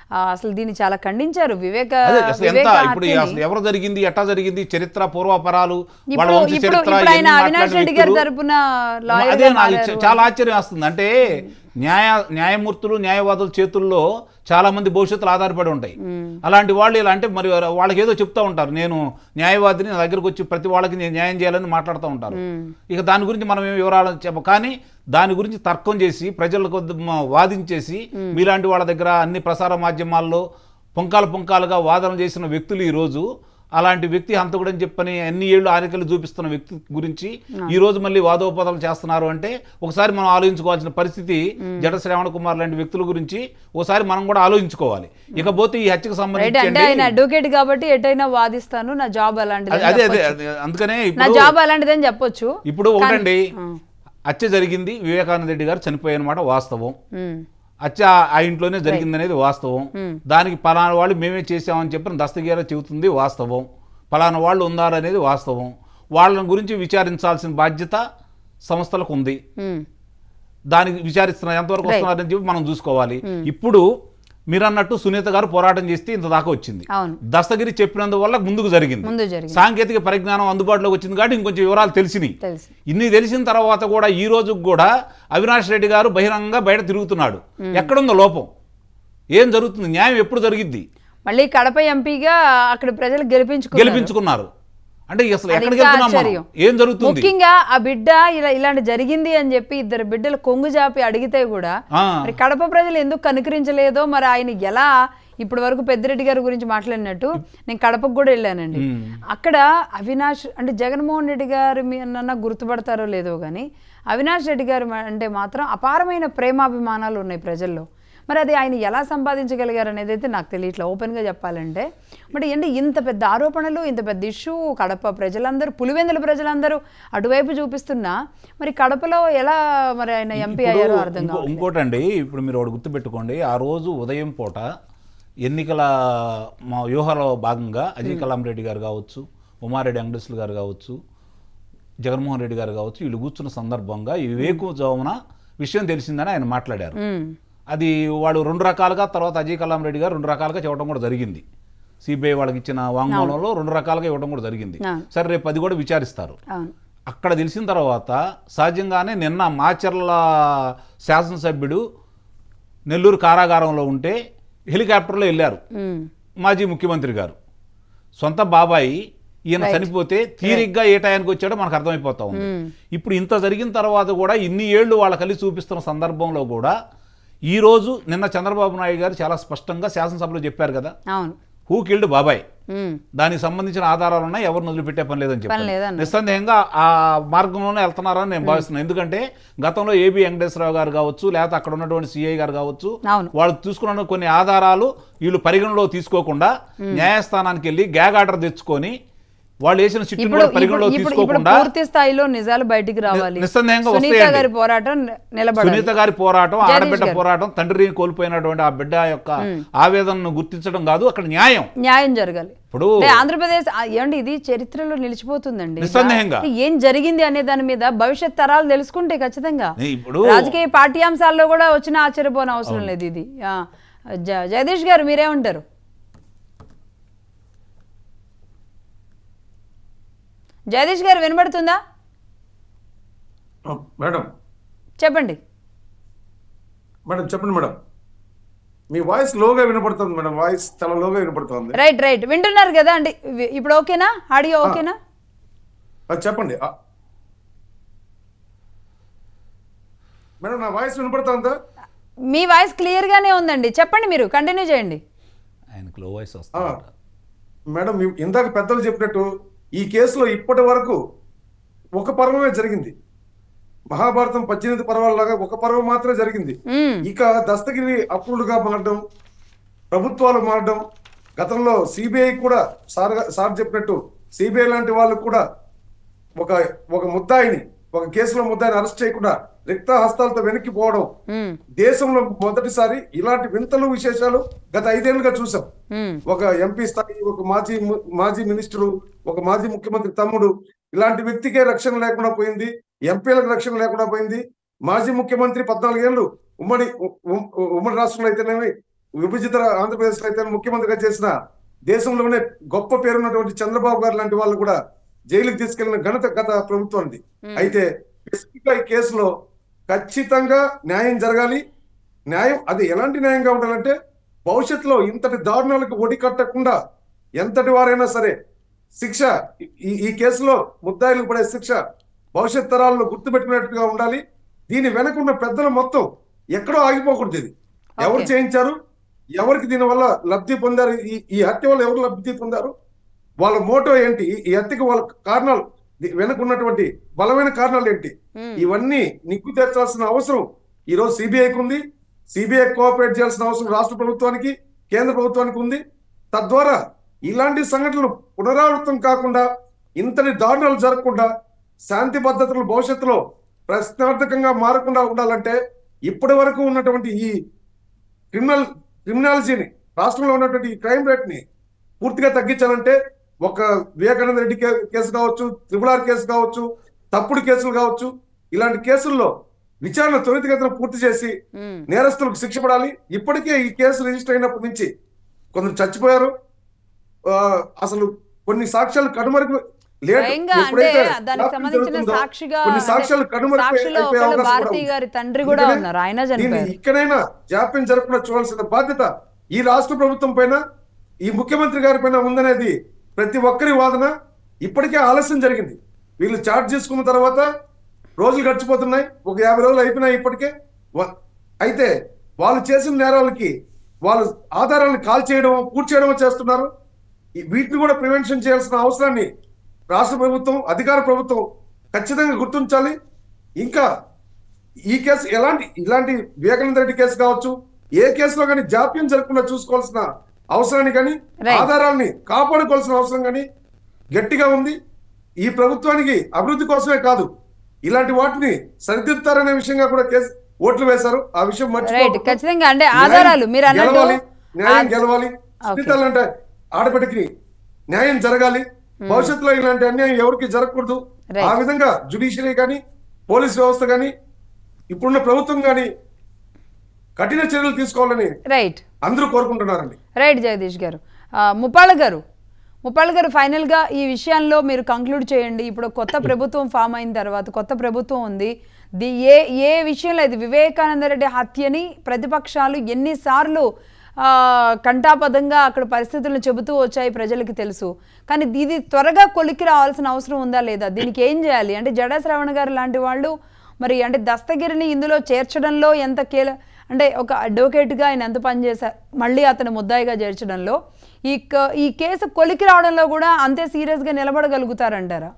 Speaker 1: ఆ, అసలు దీన్ని చాలా ఖండించారు వివేక
Speaker 3: అదే అసలు ఎంత
Speaker 1: వివేక
Speaker 3: ఇప్పుడు
Speaker 1: హత్యని.
Speaker 3: అసలు ఎవరు జరిగింది ఎట్టా జరిగింది చరిత్ర పూర్వాపరాలు వాళ్ళ
Speaker 1: ఇప్పుడు
Speaker 3: వంశ
Speaker 1: ఇప్పుడు
Speaker 3: చరిత్ర
Speaker 1: ఇప్పుడు ఆయన
Speaker 3: ఇవన్నీ
Speaker 1: అవినాష్
Speaker 3: మాట్లాడిన
Speaker 1: రెడ్డి గారి
Speaker 3: వ్యక్తులు-
Speaker 1: తరపున
Speaker 3: అదే
Speaker 1: లాయర్గా
Speaker 3: నాకు
Speaker 1: మారారు.
Speaker 3: చాలా ఆశ్చర్యం వస్తుంది అంటే న్యాయ న్యాయమూర్తులు న్యాయవాదుల చేతుల్లో చాలా మంది భవిష్యత్తులు ఆధారపడి ఉంటాయి అలాంటి వాళ్ళు ఇలా అంటే మరి వాళ్ళకి ఏదో చెప్తా ఉంటారు నేను న్యాయవాదిని నా దగ్గరకు వచ్చి ప్రతి వాళ్ళకి నేను న్యాయం చేయాలని మాట్లాడుతూ ఉంటారు ఇక దాని గురించి మనం ఏం వివరాలు చెప్ప కానీ దాని గురించి తర్కం చేసి ప్రజలకు మ- వాదించేసి మీలాంటి వాళ్ళ దగ్గర అన్ని ప్రసార మాధ్యమాల్లో పుంకాలు పుంకాలుగా వాదన చేసిన వ్యక్తులు ఈరోజు అలాంటి వ్యక్తి హంతకుడని చెప్పని అన్ని ఏళ్ళు ఆరికలు చూపిస్తున్న వ్యక్తి గురించి ఈ రోజు మళ్ళీ వాదోపదాలు చేస్తున్నారు అంటే ఒకసారి మనం ఆలోచించుకోవాల్సిన పరిస్థితి జడ శ్రావణ కుమార్ లాంటి వ్యక్తుల గురించి ఒకసారి మనం కూడా ఆలోచించుకోవాలి ఇకపోతే ఈ హత్యకు
Speaker 1: రైట్
Speaker 3: సంబంధించి
Speaker 1: అంటే ఆయన అడ్వకేట్ కాబట్టి ఎటైనా వాదిస్తాను నా జాబ్ అలాంటిది
Speaker 3: అదే అదే అదే అదే. అందుకనే
Speaker 1: నా
Speaker 3: ఇప్పుడు
Speaker 1: జాబ్ అలాంటిదని చెప్పొచ్చు
Speaker 3: ఇప్పుడు ఒకటండి
Speaker 1: ఆ.
Speaker 3: హత్య జరిగింది వివేకానంద రెడ్డి గారు చనిపోయినమాట వాస్తవం
Speaker 1: ఉమ్,
Speaker 3: హత్య ఆ ఇంట్లోనే జరిగిందనేది వాస్తవం దానికి పలానా వాళ్ళు మేమే చేసామని చెప్పిన దస్తగిరి చెబుతుంది వాస్తవం పలానా వాళ్ళు ఉన్నారనేది వాస్తవం వాళ్ళని గురించి విచారించాల్సిన బాధ్యత సంస్థలకు ఉంది
Speaker 1: ఉమ్,
Speaker 3: దానికి విచారిస్తున్నారు ఎంతవరకు
Speaker 1: Right.
Speaker 3: వస్తున్నారని చెప్పి మనం చూసుకోవాలి ఇప్పుడు మీరు అన్నట్టు సునీత గారు పోరాటం చేస్తే ఇంత దాకా వచ్చింది
Speaker 1: అవును
Speaker 3: దస్తగిరి చెప్పినందువల్ల ముందుకు జరిగింది
Speaker 1: ముందు జరిగింది
Speaker 3: సాంకేతిక పరిజ్ఞానం అందుబాటులోకి వచ్చింది కాబట్టి ఇంకొంచెం వివరాలు తెలిసినాయి
Speaker 1: తెలుసు
Speaker 3: ఇన్ని తెలిసిన తర్వాత కూడా ఈ రోజు కూడా అవినాష్ రెడ్డి గారు బహిరంగంగా బయట తిరుగుతున్నాడు ఎక్కడుందో లోపం ఏం జరుగుతుంది న్యాయం ఎప్పుడు జరిగిద్ది
Speaker 1: మళ్ళీ కడప ఎంపీగా అక్కడ ప్రజలు గెలిపించుకున్నారు
Speaker 3: గెలిపించుకున్నారు అంటే అసలు
Speaker 1: అది
Speaker 3: ఎక్కడికి
Speaker 1: ఇంకా
Speaker 3: వెళ్తున్నాం మనం?
Speaker 1: ఆశ్చర్యం.
Speaker 3: ఏం జరుగుతుంది
Speaker 1: ముఖ్యంగా ఆ బిడ్డ ఇలా ఇలాంటి జరిగింది అని చెప్పి ఇద్దరు బిడ్డలు కొంగు జాపి అడిగితే కూడా
Speaker 3: ఆ,
Speaker 1: మరి కడప ప్రజలు ఎందుకు కనుకరించలేదో మరి ఆయన ఎలా ఇప్పటి వరకు పెద్దిరెడ్డి గారి గురించి మాట్లాడినట్టు నేను కడపకు కూడా వెళ్ళానండి
Speaker 3: మ్మ్.
Speaker 1: అక్కడ అవినాష్ అంటే జగన్మోహన్ రెడ్డి గారు మీరన్నా గుర్తుపడతారో లేదో కానీ అవినాష్ రెడ్డి గారు మా- అంటే మాత్రం అపారమైన ప్రేమాభిమానాలు ఉన్నాయి ప్రజల్లో మరి అది ఆయన ఎలా సంపాదించగలిగారు అనేది అయితే నాకు తెలియట్లే ఓపెన్గా చెప్పాలంటే మరి ఏంటి ఇంత పెద్ద ఆరోపణలు ఇంత పెద్ద ఇష్యూ కడప ప్రజలందరూ పులివెందుల ప్రజలందరూ అటువైపు చూపిస్తున్నా మరి కడపలో ఎలా మరి ఆయన ఎంపీ
Speaker 3: ఇప్పుడు
Speaker 1: అయ్యారో అర్థం
Speaker 3: ఇంకో-
Speaker 1: కాదు
Speaker 3: ఇంకోటండి ఇప్పుడు మీరు ఒకటి గుర్తుపెట్టుకోండి ఆ రోజు ఉదయం పూట ఎన్నికల మా వ్యూహాలో భాగంగా అజయ్ కలాం రెడ్డి గారు కావచ్చు ఉమారెడ్డి వెంకటేశ్వర గారు కావచ్చు జగన్మోహన్ రెడ్డి గారు కావచ్చు వీళ్ళు కూర్చున్న సందర్భంగా ఈ వివేకు జామున విషయం తెలిసిందని ఆయన మాట్లాడారు
Speaker 1: మ్మ్.
Speaker 3: అది వాడు రెండు రకాలుగా తర్వాత అజయ్ కలాం రెడ్డి గారు రెండు రకాలుగా చెప్పడం కూడా జరిగింది సిబిఐ వాళ్ళకి ఇచ్చిన వాంగ్మూలంలో రెండు రకాలుగా ఇవ్వడం కూడా జరిగింది
Speaker 1: అవును.
Speaker 3: సరే రేపు అది కూడా విచారిస్తారు
Speaker 1: అవును
Speaker 3: అక్కడ తెలిసిన తర్వాత సహజంగానే నిన్న మాచర్ల శాసనసభ్యుడు నెల్లూరు కారాగారంలో ఉంటే హెలికాప్టర్లో వెళ్ళారు
Speaker 1: మ్మ్.
Speaker 3: మాజీ ముఖ్యమంత్రి గారు సొంత బాబాయి ఈయన చనిపోతే తీరిగ్గా ఏ టయానికి వచ్చాడో మనకు అర్థమైపోతా ఉంది ఇప్పుడు ఇంత జరిగిన తర్వాత కూడా ఇన్ని ఏళ్ళు వాళ్ళ కలిసి చూపిస్తున్న సందర్భంలో కూడా ఈ రోజు నిన్న చంద్రబాబు నాయుడు గారు చాలా స్పష్టంగా శాసనసభలో చెప్పారు కదా
Speaker 1: అవును
Speaker 3: హూ కిల్డ్ బాబాయ్
Speaker 1: మ్మ్.
Speaker 3: దానికి సంబంధించిన ఆధారాలు ఉన్నాయి ఎవరిని వదిలిపెట్టే పని లేదని
Speaker 1: పని
Speaker 3: చెప్పారు
Speaker 1: లేదన్నారు.
Speaker 3: నిస్సందేహంగా ఆ మార్గంలోనే వెళ్తున్నారని నేను భావిస్తున్నాను ఎందుకంటే గతంలో ఏబి వెంకటేశ్వరరావు గారు కావచ్చు లేకపోతే అక్కడ ఉన్నటువంటి సిఐ గారు కావచ్చు
Speaker 1: అవును
Speaker 3: వాళ్ళు తీసుకున్న కొన్ని ఆధారాలు వీళ్ళు పరిగణలో తీసుకోకుండా న్యాయస్థానానికి వెళ్ళి గ్యాగ్ ఆర్డర్ తెచ్చుకొని వాళ్ళు వేసిన చిట్టును
Speaker 1: ఇప్పుడు
Speaker 3: కూడా పరిగణలో
Speaker 1: ఇప్పుడు ఇప్పుడు ఇప్పుడు
Speaker 3: తీసుకోకుండా
Speaker 1: పూర్తి స్థాయిలో నిజాలు బయటికి రావాలి
Speaker 3: నిస్సందేహంగా
Speaker 1: సునీత
Speaker 3: వస్తాయండి.
Speaker 1: గారి పోరాటం నిలబడాలి
Speaker 3: సునీత గారి పోరాటం
Speaker 1: జగదీష్
Speaker 3: ఆడబిడ్డ
Speaker 1: గారు.
Speaker 3: పోరాటం తండ్రిని కోల్పోయినటువంటి ఆ బిడ్డ యొక్క ఆవేదనను గుర్తించడం కాదు అక్కడ న్యాయం
Speaker 1: న్యాయం జరగాలి
Speaker 3: ఇప్పుడు
Speaker 1: అంటే ఆంధ్రప్రదేశ్ ఆ, ఏమండి ఇది చరిత్రలో నిలిచిపోతుందండి
Speaker 3: నిస్సందేహంగా.
Speaker 1: అంటే ఏం జరిగింది అనే దాని మీద భవిష్యత్ తరాలు తెలుసుకుంటే ఖచ్చితంగా
Speaker 3: ఇప్పుడు
Speaker 1: రాజకీయ పాఠ్యాంశాల్లో కూడా వచ్చిన ఆశ్చర్యపోని అవసరం లేదు ఇది ఆ, జ- జగదీష్ గారు మీరేమంటారు జగదీష్ గారు వినబడుతుందా
Speaker 2: ఆ, మేడం
Speaker 1: చెప్పండి
Speaker 2: మేడం చెప్పండి మేడం మీ వాయిస్ లోగా వినపడుతుంది మేడం వాయిస్ చాలా లోగా వినపడుతుంది
Speaker 1: రైట్ రైట్ వింటున్నారు కదా అండి వి- ఇప్పుడు ఓకేనా ఆడియో ఓకేనా
Speaker 2: ఆ, చెప్పండి ఆ. మేడం నా వాయిస్ వినపడుతుందా
Speaker 1: మీ వాయిస్ క్లియర్ గానే ఉందండి చెప్పండి మీరు కంటిన్యూ చేయండి
Speaker 3: ఆయనకు లో వాయిస్
Speaker 2: ఆ,
Speaker 3: వస్తుంది
Speaker 2: మేడం ఇ- ఇందాక పెద్దలు చెప్పినట్టు ఈ కేసులో ఇప్పటి వరకు ఒక పర్వమే జరిగింది మహాభారతం పద్దెనిమిది పర్వాలలాగా ఒక పర్వం మాత్రమే జరిగింది
Speaker 1: మ్మ్.
Speaker 2: ఇక దస్తగిరి అప్రూవ్డ్గా మారడం ప్రభుత్వాలు మారడం గతంలో సిబిఐ కూడా సార్ గా- సార్ చెప్పినట్టు సిబిఐ లాంటి వాళ్ళు కూడా ఒక ఒక ముద్దాయిని ఒక కేసులో ముద్దాయిని అరెస్ట్ చేయకుండా రిక్త హస్తాలతో వెనక్కి పోవడం
Speaker 1: మ్మ్.
Speaker 2: దేశంలో మొదటిసారి ఇలాంటి వింతలు విశేషాలు గత ఐదేళ్లుగా చూసాం
Speaker 1: మ్మ్.
Speaker 2: ఒక ఎంపీ స్థాయి ఒక మాజీ ము- మాజీ మినిస్టరు ఒక మాజీ ముఖ్యమంత్రి తమ్ముడు ఇలాంటి వ్యక్తికే రక్షణ లేకుండా పోయింది ఎంపీలకు రక్షణ లేకుండా పోయింది మాజీ ముఖ్యమంత్రి పద్నాలుగేళ్లు ఉమ్మడి ఉ- ఉ- ఉమ్మడి రాష్ట్రంలో అయితేనేమి విభజిత ఆంధ్రప్రదేశ్ అయితే ముఖ్యమంత్రిగా చేసిన దేశంలోనే గొప్ప పేరున్నటువంటి చంద్రబాబు గారు లాంటి వాళ్ళు కూడా జైలుకి తీసుకెళ్లిన ఘనత గత ప్రభుత్వానికి అయితే స్పెసిఫిక్ గా ఈ కేసులో ఖచ్చితంగా న్యాయం జరగాలి న్యాయం అది ఎలాంటి న్యాయంగా ఉండాలంటే భవిష్యత్తులో ఇంతటి దారుణాలకు ఒడి కట్టకుండా ఎంతటి వారైనా సరే శిక్ష ఈ ఈ కేసులో ముద్దాయిలకు పడే శిక్ష భవిష్యత్ తరాల్లో గుర్తుపెట్టుకునేట్టుగా ఉండాలి దీని వెనకున్న పెద్దలు మొత్తం ఎక్కడో ఆగిపోకూడదు ఇది ఎవరు
Speaker 1: Okay.
Speaker 2: చేయించారు ఎవరికి దీని వల్ల లబ్ధి పొందారు ఈ ఈ హత్య వల్ల ఎవరు లబ్ధి పొందారు వాళ్ళ మోటో ఏంటి ఈ- ఈ హత్యకు వాళ్ళ కారణాలు ది- వెనక ఉన్నటువంటి బలమైన కారణాలు ఏంటి
Speaker 1: మ్మ్.
Speaker 2: ఇవన్నీ నిగ్గు తెచ్చాల్సిన అవసరం ఈ రోజు సిబిఐకి ఉంది సిబిఐ కోఆపరేట్ చేయాల్సిన అవసరం రాష్ట్ర ప్రభుత్వానికి కేంద్ర ప్రభుత్వానికి ఉంది తద్వారా ఇలాంటి సంఘటనలు పునరావృతం కాకుండా ఇంతటి దారుణాలు జరగకుండా శాంతి భద్రతలు భవిష్యత్తులో ప్రశ్నార్థకంగా మారకుండా ఉండాలంటే ఇప్పటి వరకు ఉన్నటువంటి ఈ క్రిమినల్ క్రిమినాలజీని రాష్ట్రంలో ఉన్నటువంటి ఈ క్రైమ్ రేట్ ని పూర్తిగా తగ్గించాలంటే ఒక వివేకానంద రెడ్డి కే- కేసు కావచ్చు త్రిపుల్ ఆర్ కేసు కావచ్చు తప్పుడు కేసులు కావచ్చు ఇలాంటి కేసుల్లో విచారణ త్వరితగతిన పూర్తి చేసి
Speaker 1: మ్మ్.
Speaker 2: నేరస్తులకు శిక్ష పడాలి ఇప్పటికే ఈ కేసు రిజిస్టర్ అయినప్పటి నుంచి కొందరు చచ్చిపోయారు ఆ, అసలు కొన్ని సాక్ష్యాలు కనుమరుగు లేట్
Speaker 1: స్వయంగా అంటే
Speaker 2: ఎప్పుడైతే
Speaker 1: దానికి
Speaker 2: వ్యాప్తి
Speaker 1: సంబంధించిన
Speaker 2: జరుగుతుందో,
Speaker 1: సాక్షిగా
Speaker 2: కొన్ని
Speaker 1: అంటే
Speaker 2: సాక్ష్యాలు కనుమరుగు
Speaker 1: సాక్షిలో
Speaker 2: అయిపోయే
Speaker 1: ఒకళ్ళు
Speaker 2: అవకాశం కూడా
Speaker 1: భారతి
Speaker 2: ఉంది.
Speaker 1: గారి తండ్రి కూడా
Speaker 2: అందుకనే
Speaker 1: ఉన్నారు ఆయన
Speaker 2: దీన్ని
Speaker 1: చనిపోయారు
Speaker 2: ఇక్కడైనా జాప్యం జరగకుండా చూడాల్సిన బాధ్యత ఈ రాష్ట్ర ప్రభుత్వం పైన ఈ ముఖ్యమంత్రి గారి పైన ఉందనేది ప్రతి ఒక్కరి వాదన ఇప్పటికే ఆలస్యం జరిగింది వీళ్ళు చార్జ్ చేసుకున్న తర్వాత రోజులు గడిచిపోతున్నాయి ఒక యాభై రోజులు అయిపోయినాయి ఇప్పటికే వ- అయితే వాళ్ళు చేసిన నేరాలకి వాళ్ళు ఆధారాలను కాల్ చేయడం పూర్తి చేయడం చేస్తున్నారు ఈ- వీటిని కూడా ప్రివెన్షన్ చేయాల్సిన అవసరాన్ని రాష్ట్ర ప్రభుత్వం అధికార ప్రభుత్వం ఖచ్చితంగా గుర్తించాలి ఇంకా ఈ కేసు ఎలాంటి ఇలాంటి వివేకానంద రెడ్డి కేసు కావచ్చు ఏ కేసులో కానీ జాప్యం జరగకుండా చూసుకోవాల్సిన అవసరాన్ని కానీ
Speaker 1: Right.
Speaker 2: ఆధారాల్ని కాపాడుకోవాల్సిన అవసరం కానీ గట్టిగా ఉంది ఈ ప్రభుత్వానికి అభివృద్ధి కోసమే కాదు ఇలాంటి వాటిని సరిదిద్దుతారనే విషయంగా కూడా కేసు ఓట్లు వేశారు ఆ విషయం
Speaker 1: రైట్
Speaker 2: మర్చిపోకూడదు.
Speaker 1: ఖచ్చితంగా అంటే
Speaker 2: న్యాయం
Speaker 1: ఆధారాలు మీరు అన్నట్టు
Speaker 2: గెలవాలి, న్యాయం
Speaker 1: ఆ-
Speaker 2: గెలవాలి
Speaker 1: Okay.
Speaker 2: అంటే ఆడబిడ్డకి న్యాయం జరగాలి భవిష్యత్తులో ఇలాంటి అన్యాయం ఎవరికి జరగకూడదు
Speaker 1: Right.
Speaker 2: ఆ విధంగా జుడిషియరీ కానీ పోలీస్ వ్యవస్థ కానీ ఇప్పుడున్న ప్రభుత్వం కానీ కఠిన చర్యలు తీసుకోవాలని
Speaker 1: రైట్
Speaker 2: అందరూ కోరుకుంటున్నారండి
Speaker 1: రైట్ జగదీష్ గారు ఆ, ముప్పాళ్ళ గారు ముప్పాళ్ళ గారు ఫైనల్గా ఈ విషయంలో మీరు కంక్లూడ్ చేయండి ఇప్పుడు కొత్త ప్రభుత్వం ఫామ్ అయిన తర్వాత కొత్త ప్రభుత్వం ఉంది ది ఏ ఏ విషయంలో ఇది వివేకానంద రెడ్డి హత్యని ప్రతిపక్షాలు ఎన్నిసార్లు ఆ, కంటాపదంగా అక్కడ పరిస్థితులను చెబుతూ వచ్చాయి ప్రజలకి తెలుసు కానీ ఇది త్వరగా కొలిక్కి రావాల్సిన అవసరం ఉందా లేదా దీనికి ఏం చేయాలి అంటే జడా శ్రవణ్ గారు లాంటి వాళ్ళు మరి అంటే దస్తగిరిని ఇందులో చేర్చడంలో ఎంత కీల అంటే ఒక అడ్వకేట్గా ఆయన ఎంత పనిచేశారు మళ్ళీ అతను ముద్దాయిగా చేర్చడంలో ఈ క- ఈ కేసు కొలికి రావడంలో కూడా అంతే సీరియస్గా నిలబడగలుగుతారంటారా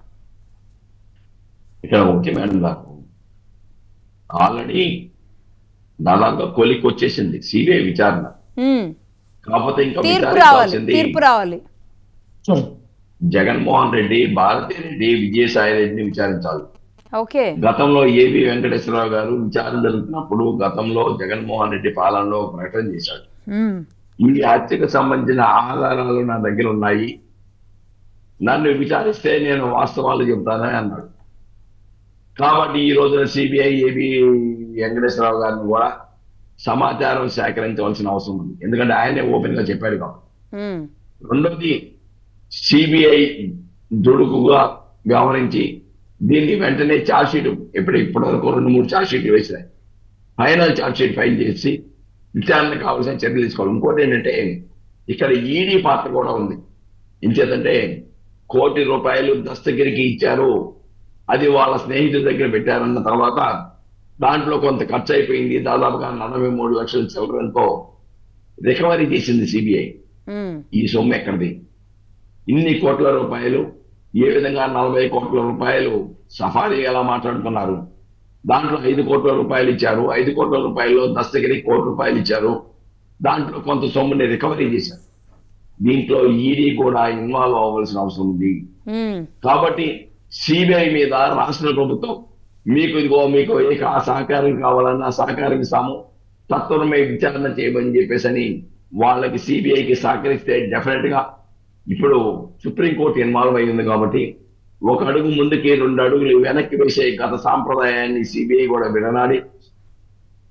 Speaker 4: ఇక్కడ ఒకటి మేడం నాకు ఆల్రెడీ దాదాపుగా కొలికి వచ్చేసింది సిబిఐ విచారణ
Speaker 1: ఉమ్,
Speaker 4: కాకపోతే ఇంకా
Speaker 1: తీర్పు రావాలి
Speaker 4: విచారించాల్సింది
Speaker 1: తీర్పు రావాలి
Speaker 4: జగన్మోహన్ రెడ్డి భారతీ రెడ్డి విజయసాయి రెడ్డిని విచారించాలి
Speaker 1: ఓకే
Speaker 4: గతంలో ఏబి వెంకటేశ్వరరావు గారు విచారణ జరుగుతున్నప్పుడు గతంలో జగన్మోహన్ రెడ్డి పాలనలో ఒక ప్రకటన చేశాడు
Speaker 1: ఉమ్,
Speaker 4: ఈ హత్యకు సంబంధించిన ఆధారాలు నా దగ్గర ఉన్నాయి నన్ను విచారిస్తే నేను వాస్తవాలు చెబుతానని అన్నాడు కాబట్టి ఈ రోజున సిబిఐ ఏబి వెంకటేశ్వరరావు గారిని కూడా సమాచారం సేకరించవలసిన అవసరం ఉంది ఎందుకంటే ఆయనే ఓపెన్ గా చెప్పాడు కాబట్టి
Speaker 1: ఉమ్,
Speaker 4: రెండోది సిబిఐ దుడుకుగా వ్యవహరించి దీన్ని వెంటనే ఛార్జ్ షీట్ ఇప్పుడు ఇప్పటి వరకు రెండు మూడు ఛార్జ్ షీట్లు వేసినాయి ఫైనల్ ఛార్జ్ షీట్ ఫైల్ చేసి విచారణ కావాల్సిన చర్యలు తీసుకోవాలి ఇంకోటి ఏంటంటే ఇక్కడ ఈడీ పాత్ర కూడా ఉంది ఇంకేదంటే కోటి రూపాయలు దస్తగిరికి ఇచ్చారు అది వాళ్ళ స్నేహితుల దగ్గర పెట్టారన్న తర్వాత దాంట్లో కొంత ఖర్చు అయిపోయింది దాదాపుగా నలభై మూడు లక్షల చిల్లరంతో రికవరీ చేసింది సిబిఐ
Speaker 1: ఉమ్,
Speaker 4: ఈ సొమ్ము ఎక్కడిది ఇన్ని కోట్ల రూపాయలు ఏ విధంగా నలభై కోట్ల రూపాయలు సఫారీ ఎలా మాట్లాడుకున్నారు దాంట్లో ఐదు కోట్ల రూపాయలు ఇచ్చారు ఐదు కోట్ల రూపాయల్లో దస్తగిరి కోటి రూపాయలు ఇచ్చారు దాంట్లో కొంత సొమ్ముని రికవరీ చేశారు దీంట్లో ఈడీ కూడా ఇన్వాల్వ్ అవ్వాల్సిన అవసరం ఉంది
Speaker 1: ఉమ్,
Speaker 4: కాబట్టి సిబిఐ మీద రాష్ట్ర ప్రభుత్వం మీకు ఇదిగో మీకు ఏ కా- సహకారం కావాలన్నా సహకారం ఇస్తాము తత్వరమే విచారణ చేయమని చెప్పేసి అని వాళ్ళకి సిబిఐకి సహకరిస్తే డెఫినెట్ గా ఇప్పుడు సుప్రీంకోర్టు ఇన్వాల్వ్ అయింది కాబట్టి ఒక అడుగు ముందుకి రెండు అడుగులు వెనక్కి వేసే గత సాంప్రదాయాన్ని సిబిఐ కూడా విడనాడి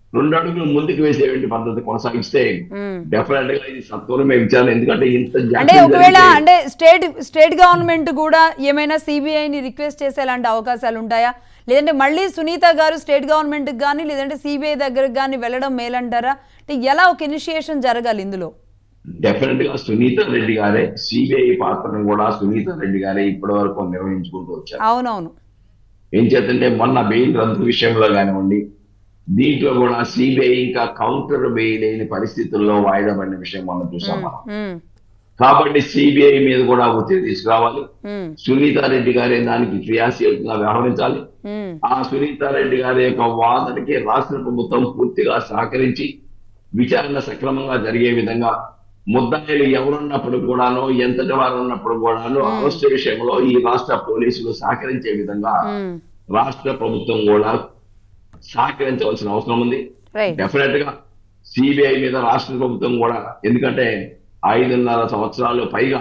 Speaker 4: రెండు అడుగులు ముందుకు వేసేటువంటి పద్ధతి కొనసాగిస్తే
Speaker 1: మ్మ్.
Speaker 4: డెఫినెట్ గా ఇది సత్వరమే విచారణ ఎందుకంటే ఇంత జాప్యం
Speaker 1: అంటే ఒకవేళ
Speaker 4: జరిగితే-
Speaker 1: అంటే స్టేట్ స్టేట్ గవర్నమెంట్ కూడా ఏమైనా సిబిఐని రిక్వెస్ట్ చేసేలాంటి అవకాశాలు ఉంటాయా లేదంటే మళ్ళీ సునీత గారు స్టేట్ గవర్నమెంట్కి కానీ లేదంటే సిబిఐ దగ్గరకు కానీ వెళ్ళడం మేలంటారా అంటే ఎలా ఒక ఇనిషియేషన్ జరగాలి ఇందులో
Speaker 4: డెఫినెట్ గా సునీత రెడ్డి గారే సిబిఐ పాత్రను కూడా సునీత రెడ్డి గారే ఇప్పటి వరకు నిర్వహించుకుంటూ వచ్చారు
Speaker 1: అవునవును
Speaker 4: ఏం చేద్దంటే మొన్న బెయిల్ రద్దు విషయంలో కానివ్వండి దీంట్లో కూడా సిబిఐ ఇంకా కౌంటర్ వేయలేని పరిస్థితుల్లో వాయిదా పడిన విషయం మనం చూసాం మనం
Speaker 1: ఉమ్,
Speaker 4: కాబట్టి సిబిఐ మీద కూడా ఒత్తిడి తీసుకురావాలి
Speaker 1: ఉమ్,
Speaker 4: సునీత రెడ్డి గారే దానికి క్రియాశీలకంగా వ్యవహరించాలి
Speaker 1: ఉమ్,
Speaker 4: ఆ సునీత రెడ్డి గారి యొక్క వాదనకి రాష్ట్ర ప్రభుత్వం పూర్తిగా సహకరించి విచారణ సక్రమంగా జరిగే విధంగా ముద్దాయిలు ఎవరున్నప్పుడు కూడాను ఎంతటి వారు ఉన్నప్పుడు కూడాను అరెస్ట్ విషయంలో ఈ రాష్ట్ర పోలీసులు సహకరించే విధంగా
Speaker 1: ఉమ్.
Speaker 4: రాష్ట్ర ప్రభుత్వం కూడా సహకరించవలసిన అవసరం ఉంది
Speaker 1: రైట్
Speaker 4: డెఫినెట్ గా సిబిఐ మీద రాష్ట్ర ప్రభుత్వం కూడా ఎందుకంటే ఐదున్నర సంవత్సరాలు పైగా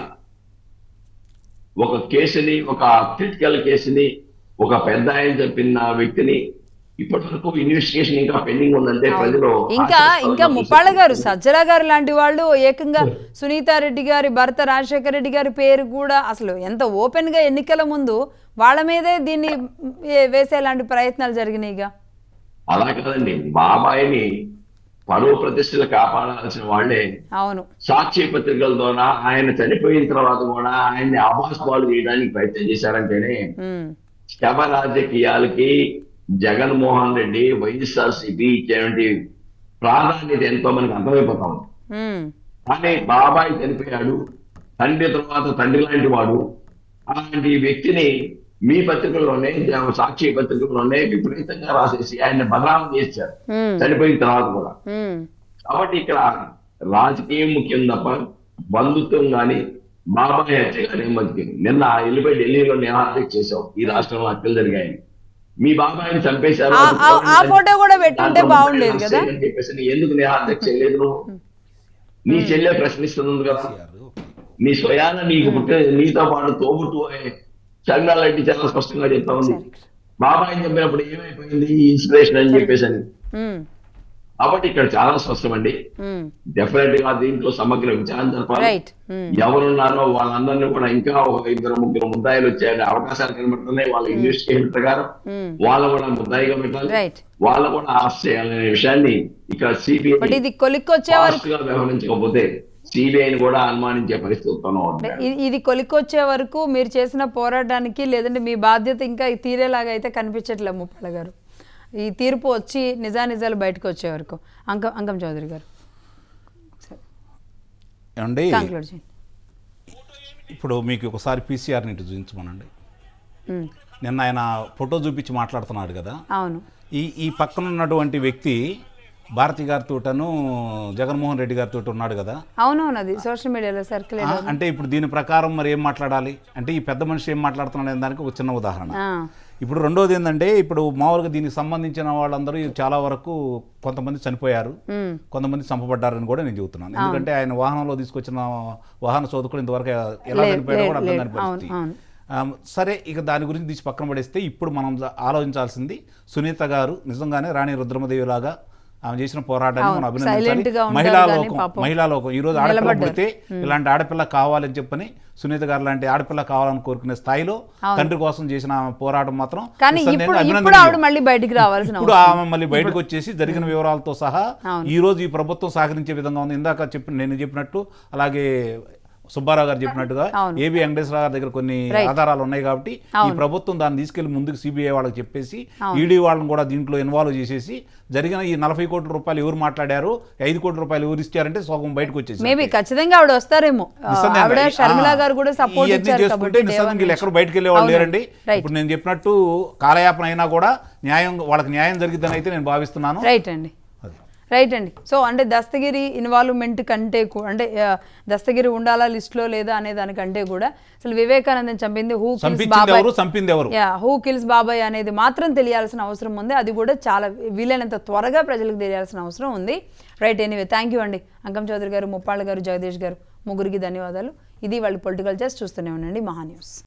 Speaker 4: ఒక కేసుని ఒక క్రిటికల్ కేసుని ఒక పెద్ద ఆయన చెప్పిన వ్యక్తిని ఇప్పటి వరకు ఇన్వెస్టిగేషన్ ఇంకా పెండింగ్ ఉందంటే ప్రజలు
Speaker 1: ఇంకా
Speaker 4: ఆశ్చర్యపోవడం
Speaker 1: ఇంకా
Speaker 4: చూసి-
Speaker 1: ముప్పాళ్ళ గారు సజ్జల గారు లాంటి వాళ్ళు ఏకంగా సునీత రెడ్డి గారి భర్త రాజశేఖర రెడ్డి గారి పేరు కూడా అసలు ఎంత ఓపెన్ గా ఎన్నికల ముందు వాళ్ళ మీదే దీన్ని ఏ- వేసేలాంటి ప్రయత్నాలు జరిగినాయిగా
Speaker 4: అలా కాదండి బాబాయిని పరువు ప్రతిష్టలు కాపాడాల్సిన వాళ్ళే
Speaker 1: అవును
Speaker 4: సాక్షి పత్రికల ద్వారా ఆయన చనిపోయిన తర్వాత కూడా ఆయన్ని అభాస్ పాలు చేయడానికి ప్రయత్నం చేశారంటేనే
Speaker 1: ఉమ్,
Speaker 4: శవ రాజకీయాలకి జగన్మోహన్ రెడ్డి వైఎస్ఆర్సీపీ ఇచ్చేటువంటి ప్రాధాన్యత ఎంతో మనకు అర్థమైపోతా ఉంది
Speaker 1: ఉమ్,
Speaker 4: కానీ బాబాయ్ చనిపోయాడు తండ్రి తర్వాత తండ్రి లాంటి వాడు అలాంటి వ్యక్తిని మీ పత్రికల్లోనే జ- సాక్షి పత్రికల్లోనే విపరీతంగా రాసేసి ఆయన బదనామం చేశారు
Speaker 1: ఉమ్,
Speaker 4: చనిపోయిన తర్వాత కూడా
Speaker 1: ఉమ్,
Speaker 4: కాబట్టి ఇక్కడ రాజకీయం ముఖ్యం తప్ప బంధుత్వం కానీ బాబాయ్ హత్య కానీ ముఖ్యం నిన్న వెళ్ళిపోయి ఢిల్లీలో నిరాదీక్ష చేశావు ఈ రాష్ట్రంలో హత్యలు జరిగాయి మీ బాబాయిని చంపేశారు
Speaker 1: ఆ-
Speaker 4: అది
Speaker 1: ఆ- ఆ ఫోటో కూడా పెట్టుంటే
Speaker 4: దాంట్లో
Speaker 1: బాగుండేది
Speaker 4: ముప్పై
Speaker 1: కదా?
Speaker 4: అని చెప్పేసి నీ ఎందుకు నిరాదీక్ష చేయలేదు నువ్వు నీ చెల్లె ప్రశ్నిస్తుంది కదా నీ స్వయాన నీకు పుట్టిన నీతో పాటు తోబుట్టు రెడ్డి చాలా స్పష్టంగా చెప్తా ఉంది బాబాయిని చంపినప్పుడు ఏమైపోయింది ఈ ఇన్స్పిరేషన్ అని చెప్పేసి అని
Speaker 1: ఉమ్,
Speaker 4: కాబట్టి ఇక్కడ చాలా స్పష్టం అండి
Speaker 1: ఉమ్,
Speaker 4: డెఫినెట్ గా దీంట్లో సమగ్ర విచారణ జరపాలి
Speaker 1: రైట్ ఉమ్,
Speaker 4: ఎవరున్నారో వాళ్ళందరినీ కూడా ఇంకా ఒక ఇద్దరు ముగ్గురు ముద్దాయిలు వచ్చే అవకాశాలు కనబడుతున్నాయి వాళ్ళ ఇన్వెస్టిగేషన్ ప్రకారం
Speaker 1: ఉమ్,
Speaker 4: వాళ్ళ కూడా ముద్దాయిగా పెట్టాలి
Speaker 1: రైట్
Speaker 4: వాళ్ళ కూడా అరెస్ట్ చేయాలనే విషయాన్ని ఇక్కడ
Speaker 1: బట్
Speaker 4: సిబిఐ
Speaker 1: ఇది కొలిక్కొచ్చే వరకు
Speaker 4: ఫాస్ట్ గా వ్యవహరించకపోతే సిబిఐని కూడా అనుమానించే పరిస్థితి ఉత్పన్నం అవుతుంది
Speaker 1: ఇ- ఇది కొలిక్కొచ్చే వరకు మీరు చేసిన పోరాటానికి లేదంటే మీ బాధ్యత ఇంకా తీరేలాగా అయితే కనిపించట్లే ముప్పల గారు ఈ తీర్పు వచ్చి నిజానిజాలు బయటకు వచ్చే వరకు అంకం అంకం చౌదరి గారు
Speaker 3: ఏమండి
Speaker 1: కంక్లూడ్ చేయండి
Speaker 3: ఇప్పుడు మీకు ఒకసారి పీసీఆర్ని ఇటు చూపించమనండి
Speaker 1: ఉమ్,
Speaker 3: నిన్న ఆయన ఫోటో చూపించి మాట్లాడుతున్నాడు కదా
Speaker 1: అవును
Speaker 3: ఈ ఈ పక్కన ఉన్నటువంటి వ్యక్తి భారతి గారితోటను జగన్మోహన్ రెడ్డి గారితో ఉన్నాడు కదా
Speaker 1: అవునవును అది సోషల్ మీడియాలో సర్కిల్
Speaker 3: ఆ, అంటే ఇప్పుడు దీని ప్రకారం మరి ఏం మాట్లాడాలి అంటే ఈ పెద్ద మనిషి ఏం మాట్లాడుతున్నాడు అనే దానికి ఒక చిన్న ఉదాహరణ ఇప్పుడు రెండోది ఏంటంటే ఇప్పుడు మామూలుగా దీనికి సంబంధించిన వాళ్ళందరూ చాలా వరకు కొంతమంది చనిపోయారు కొంతమంది చంపబడ్డారని కూడా నేను చెబుతున్నాను ఎందుకంటే ఆయన వాహనంలో తీసుకొచ్చిన వాహన చోదకుడు ఇంతవరకు ఎలా
Speaker 1: లేదు,
Speaker 3: చనిపోయాడో కూడా అర్థం
Speaker 1: లేదు,
Speaker 3: కాని పరిస్థితి
Speaker 1: అవును,
Speaker 3: ఆమ్, సరే ఇక దాని గురించి తీసి పక్కన పడేస్తే ఇప్పుడు మనం జ- ఆలోచించాల్సింది సునీత గారు నిజంగానే రాణి రుద్రమదేవి లాగా ఆమె చేసిన పోరాటాన్ని
Speaker 1: అవును,
Speaker 3: మనం
Speaker 1: silent గా
Speaker 3: అభినందించాలి
Speaker 1: ఉంటారు
Speaker 3: మహిళా
Speaker 1: కానీ
Speaker 3: లోకం
Speaker 1: పాపం
Speaker 3: మహిళా లోకం ఈ రోజు ఆడపిల్ల
Speaker 1: నిలబడ్డారు.
Speaker 3: పుడితే ఇలాంటి ఆడపిల్ల కావాలని చెప్పని సునీత గారు లాంటి ఆడపిల్ల కావాలని కోరుకునే స్థాయిలో తండ్రి కోసం చేసిన పోరాటం మాత్రం
Speaker 1: కానీ
Speaker 3: నిస్సందేహంగా
Speaker 1: ఇప్పుడు ఇప్పుడు
Speaker 3: అభినందనీయం.
Speaker 1: ఆవిడ మళ్ళీ బయటికి రావాల్సిన
Speaker 3: ఇప్పుడు
Speaker 1: అవసరం
Speaker 3: ఆమె మళ్ళీ బయటకు వచ్చేసి జరిగిన వివరాలతో సహా
Speaker 1: అవును.
Speaker 3: ఈ రోజు ఈ ప్రభుత్వం సహకరించే విధంగా ఉంది ఇందాక చెప్పిన నేను చెప్పినట్టు అలాగే సుబ్బారావు గారు చెప్పినట్టుగా
Speaker 1: అవును.
Speaker 3: ఏబి వెంకటేశ్వర గారి దగ్గర కొన్ని
Speaker 1: Right.
Speaker 3: ఆధారాలు ఉన్నాయి కాబట్టి ఈ
Speaker 1: అవును.
Speaker 3: ప్రభుత్వం దాన్ని తీసుకెళ్లి ముందుకు సిబిఐ వాళ్ళకి చెప్పేసి
Speaker 1: అవును.
Speaker 3: ఈడీ వాళ్ళని కూడా దీంట్లో ఇన్వాల్వ్ చేసేసి జరిగిన ఈ నలభై కోట్ల రూపాయలు ఎవరు మాట్లాడారు ఐదు కోట్ల రూపాయలు ఎవరు ఇచ్చారంటే సగం బయటకు వచ్చేసి
Speaker 1: మేబీ ఖచ్చితంగా ఆవిడ వస్తారేమో ఆ,
Speaker 3: నిస్సందేహంగా
Speaker 1: ఆవిడ
Speaker 3: ఈ-
Speaker 1: షర్మిల
Speaker 3: ఆ,
Speaker 1: గారు కూడా సపోర్ట్
Speaker 3: ఇవన్నీ
Speaker 1: ఇచ్చారు
Speaker 3: చేసుకుంటే
Speaker 1: కాబట్టి
Speaker 3: నిస్సందేహంగా
Speaker 1: దేవాన్ని
Speaker 3: వీళ్ళు ఎక్కడ బయటకు వెళ్ళే వాళ్ళు
Speaker 1: అవును.
Speaker 3: లేరండి
Speaker 1: రైట్
Speaker 3: ఇప్పుడు నేను చెప్పినట్టు కాలయాపన అయినా కూడా న్యాయం వాళ్ళకి న్యాయం జరిగిద్దని అయితే నేను భావిస్తున్నాను
Speaker 1: రైట్ అండి
Speaker 3: అది.
Speaker 1: రైట్ అండి సో అంటే దస్తగిరి ఇన్వాల్వ్మెంట్ కంటే కూ- అంటే ఆ, దస్తగిరి ఉండాలా లిస్ట్లో లేదా అనే దానికంటే కూడా అసలు వివేకానందం చంపింది హూ కిల్స్
Speaker 3: చంపించింది
Speaker 1: బాబాయ్
Speaker 3: ఎవరు చంపింది ఎవరు
Speaker 1: యా హూ కిల్స్ బాబాయ్ అనేది మాత్రం తెలియాల్సిన అవసరం ఉంది అది కూడా చాలా వీలైనంత త్వరగా ప్రజలకు తెలియాల్సిన అవసరం ఉంది రైట్ ఎనీవే థ్యాంక్ యూ అండి అంకం చౌదరి గారు ముప్పాళ్ళ గారు జగదీష్ గారు ముగ్గురికి ధన్యవాదాలు ఇది వాళ్ళు పొలిటికల్ జస్ట్ చూస్తూనే ఉండండి మహా న్యూస్